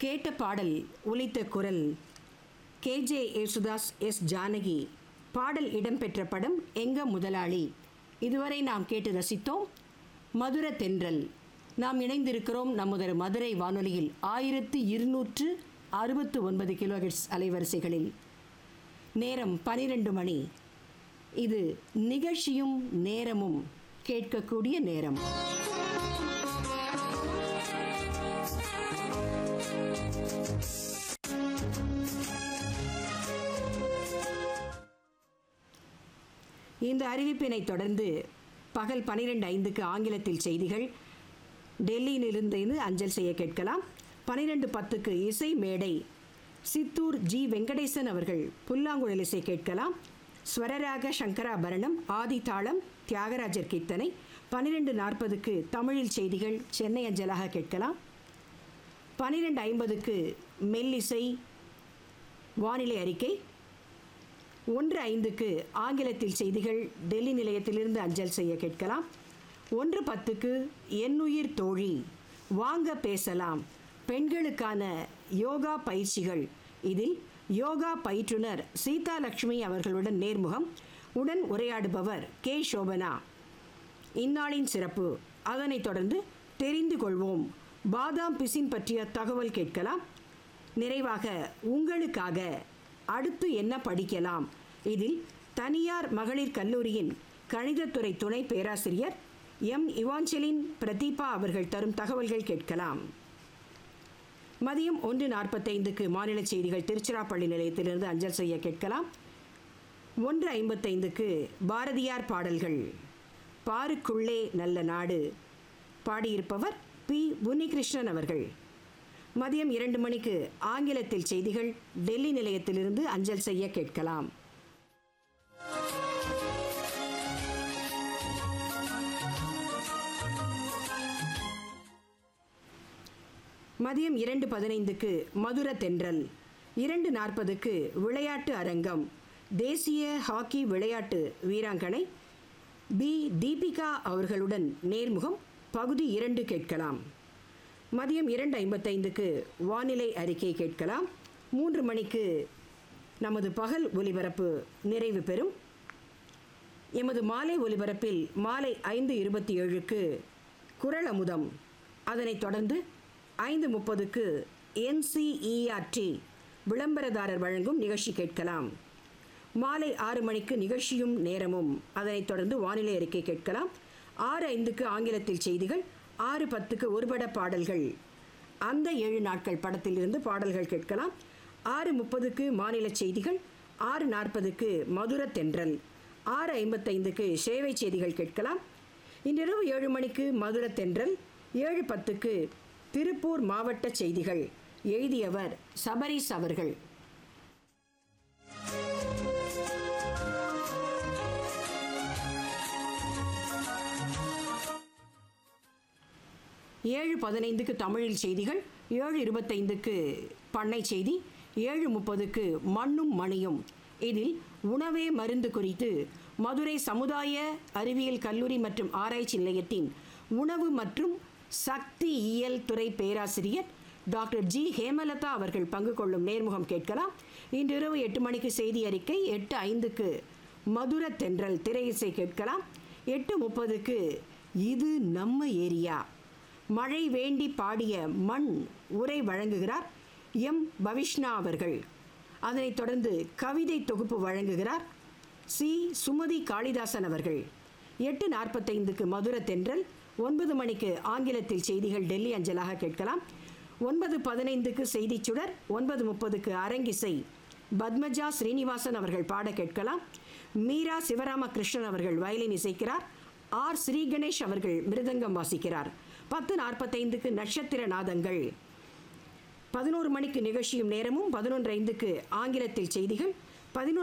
கேட்ட பாடல் ஒலித்த குரல் கேஜே யேசுதாஸ் எஸ் ஜானகி பாடல் இடம்பெற்ற படம் எங்க முதலாளி இதுவரை நாம் கேட்டு ரசித்தோம் மதுர தென்றல் நாம் இணைந்திருக்கிறோம் நமது மதுரை வானொலியில் ஆயிரத்து இருநூற்று அறுபத்து ஒன்பது கிலோஹெட்ஸ் அலைவரிசைகளில் நேரம் பனிரெண்டு மணி இது நிகழ்ச்சியும் நேரமும் கேட்கக்கூடிய நேரம் இந்த அறிவிப்பினை தொடர்ந்து பகல் பனிரெண்டு ஐந்துக்கு ஆங்கிலத்தில் செய்திகள் டெல்லியிலிருந்து அஞ்சல் செய்ய கேட்கலாம் பனிரெண்டு பத்துக்கு இசை மேடை சித்தூர் ஜி வெங்கடேசன் அவர்கள் புல்லாங்குழல் இசை கேட்கலாம் ஸ்வரராக சங்கராபரணம் ஆதி தாளம் தியாகராஜர் கீர்த்தனை பன்னிரெண்டு நாற்பதுக்கு தமிழில் செய்திகள் சென்னை அஞ்சலாக கேட்கலாம் பன்னிரெண்டு ஐம்பதுக்கு மெல்லிசை வானிலை அறிக்கை ஒன்று ஐந்துக்கு ஆங்கிலத்தில் செய்திகள் டெல்லி நிலையத்திலிருந்து அஞ்சல் செய்ய கேட்கலாம் ஒன்று பத்துக்கு என்னுயிர் தோழி வாங்க பேசலாம் பெண்களுக்கான யோகா பயிற்சிகள் இதில் யோகா பயிற்றுனர் சீதா லட்சுமி அவர்களுடன் நேர்முகம் உடன் உரையாடுபவர் கே சோபனா இந்நாளின் சிறப்பு அதனைத் தொடர்ந்து தெரிந்து கொள்வோம் பாதாம் பிசின் பற்றிய தகவல் கேட்கலாம் நிறைவாக உங்களுக்காக அடுத்து என்ன படிக்கலாம் இதில் தனியார் மகளிர் கல்லூரியின் கணிதத்துறை துணை பேராசிரியர் எம் இவாஞ்சலின் பிரதீபா அவர்கள் தரும் தகவல்கள் கேட்கலாம் மதியம் ஒன்று நாற்பத்தைந்துக்கு மாநில செய்திகள் திருச்சிராப்பள்ளி நிலையத்திலிருந்து அஞ்சல் செய்ய கேட்கலாம் ஒன்று ஐம்பத்தைந்துக்கு பாரதியார் பாடல்கள் பாருக்குள்ளே நல்ல நாடு பாடியிருப்பவர் பி உன்னிகிருஷ்ணன் அவர்கள் மதியம் இரண்டு மணிக்கு ஆங்கிலத்தில் செய்திகள் டெல்லி நிலையத்திலிருந்து அஞ்சல் செய்ய கேட்கலாம் மதியம் இரண்டு பதினைந்துக்கு மதுர தென்றல் இரண்டு நாற்பதுக்கு விளையாட்டு அரங்கம் தேசிய ஹாக்கி விளையாட்டு வீராங்கனை பி தீபிகா அவர்களுடன் நேர்முகம் பகுதி இரண்டு கேட்கலாம் மதியம் இரண்டு ஐம்பத்தைந்துக்கு வானிலை அறிக்கை கேட்கலாம் மூன்று மணிக்கு நமது பகல் ஒலிபரப்பு நிறைவு பெறும் எமது மாலை ஒலிபரப்பில் மாலை ஐந்து இருபத்தி ஏழுக்கு குரல் அமுதம் அதனைத் தொடர்ந்து ஐந்து முப்பதுக்கு என்சிஇஆர்டி விளம்பரதாரர் வழங்கும் நிகழ்ச்சி கேட்கலாம் மாலை ஆறு மணிக்கு நிகழ்ச்சியும் நேரமும் அதனைத் தொடர்ந்து வானிலை அறிக்கை கேட்கலாம் ஆறு ஐந்துக்கு ஆங்கிலத்தில் செய்திகள் ஆறு பத்துக்கு ஒருபட பாடல்கள் அந்த ஏழு நாட்கள் படத்திலிருந்து பாடல்கள் கேட்கலாம் ஆறு முப்பதுக்கு மாநில செய்திகள் ஆறு நாற்பதுக்கு மதுர தென்றல் ஆறு ஐம்பத்தைந்துக்கு சேவை செய்திகள் கேட்கலாம் இன்றிரவு ஏழு மணிக்கு மதுர தென்றல் ஏழு பத்துக்கு திருப்பூர் மாவட்ட செய்திகள் எழுதியவர் சபரீஸ் அவர்கள் ஏழு பதினைந்துக்கு தமிழில் செய்திகள் ஏழு இருபத்தைந்துக்கு பண்ணை செய்தி ஏழு முப்பதுக்கு மண்ணும் மணியும் இதில் உணவே மருந்து குறித்து மதுரை சமுதாய அறிவியல் கல்லூரி மற்றும் ஆராய்ச்சி நிலையத்தின் உணவு மற்றும் சக்தி இயல் துறை பேராசிரியர் டாக்டர் ஜி ஹேமலதா அவர்கள் பங்கு கொள்ளும் நேர்முகம் கேட்கலாம் இன்றிரவு எட்டு மணிக்கு செய்தி அறிக்கை எட்டு ஐந்துக்கு மதுர தென்றல் திரை இசை கேட்கலாம் எட்டு முப்பதுக்கு இது நம்ம ஏரியா மழை வேண்டி பாடிய மண் உரை வழங்குகிறார் எம் பவிஷ்ணா அவர்கள் அதனைத் தொடர்ந்து கவிதை தொகுப்பு வழங்குகிறார் சி சுமதி காளிதாசன் அவர்கள் எட்டு நாற்பத்தைந்துக்கு மதுர தென்றல் ஒன்பது மணிக்கு ஆங்கிலத்தில் செய்திகள் டெல்லி அஞ்சலாக கேட்கலாம் ஒன்பது பதினைந்துக்கு செய்திச் சுடர் ஒன்பது முப்பதுக்கு அரங்கிசை பத்மஜா ஸ்ரீனிவாசன் அவர்கள் பாட கேட்கலாம் மீரா சிவராமகிருஷ்ணன் அவர்கள் வயலின் இசைக்கிறார் ஆர் ஸ்ரீ கணேஷ் அவர்கள் மிருதங்கம் வாசிக்கிறார் பத்து நாற்பத்தைந்துக்கு நட்சத்திர நாதங்கள் பதினோரு மணிக்கு நிகழ்ச்சியும் நேரமும் பதினொன்று ஐந்துக்கு ஆங்கிலத்தில் செய்திகள் பதினொன்று